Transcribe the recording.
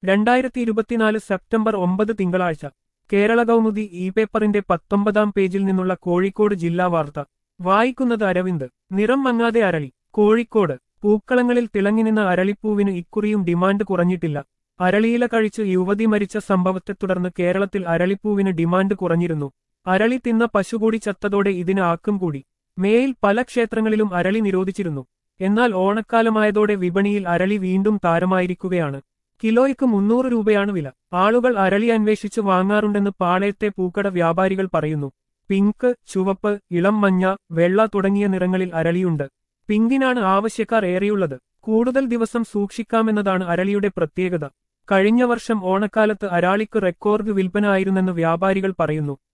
രണ്ടായിരത്തി ഇരുപത്തിനാല് സെപ്റ്റംബർ ഒമ്പത് തിങ്കളാഴ്ച കേരള കൗമുദി ഇ പേപ്പറിന്റെ പത്തൊമ്പതാം പേജിൽ നിന്നുള്ള കോഴിക്കോട് ജില്ലാ വാർത്ത വായിക്കുന്നത് അരവിന്ദ് നിറം മങ്ങാതെ അരളി കോഴിക്കോട് പൂക്കളങ്ങളിൽ തിളങ്ങിനിന്ന അരളിപ്പൂവിന് ഇക്കുറിയും ഡിമാൻഡ് കുറഞ്ഞിട്ടില്ല അരളിയില കഴിച്ച് യുവതി മരിച്ച സംഭവത്തെ തുടർന്ന് കേരളത്തിൽ അരളിപ്പൂവിന് ഡിമാൻഡ് കുറഞ്ഞിരുന്നു അരളി തിന്ന പശു കൂടി ചത്തതോടെ ഇതിന് ആക്കം കൂടി മേയിൽ പല ക്ഷേത്രങ്ങളിലും അരളി നിരോധിച്ചിരുന്നു എന്നാൽ ഓണക്കാലമായതോടെ വിപണിയിൽ അരളി വീണ്ടും താരമായിരിക്കുകയാണ് കിലോയ്ക്ക് മുന്നൂറ് രൂപയാണ് വില ആളുകൾ അരളി അന്വേഷിച്ച് വാങ്ങാറുണ്ടെന്ന് പാളയത്തെ പൂക്കട വ്യാപാരികൾ പറയുന്നു പിങ്ക് ചുവപ്പ് ഇളം മഞ്ഞ വെള്ള തുടങ്ങിയ നിറങ്ങളിൽ അരളിയുണ്ട് പിങ്കിനാണ് ആവശ്യക്കാർ ഏറെയുള്ളത് കൂടുതൽ ദിവസം സൂക്ഷിക്കാമെന്നതാണ് അരളിയുടെ പ്രത്യേകത കഴിഞ്ഞ വർഷം ഓണക്കാലത്ത് അരാളിക്ക് റെക്കോർഡ് വിൽപ്പന ആയിരുന്നെന്ന് വ്യാപാരികൾ പറയുന്നു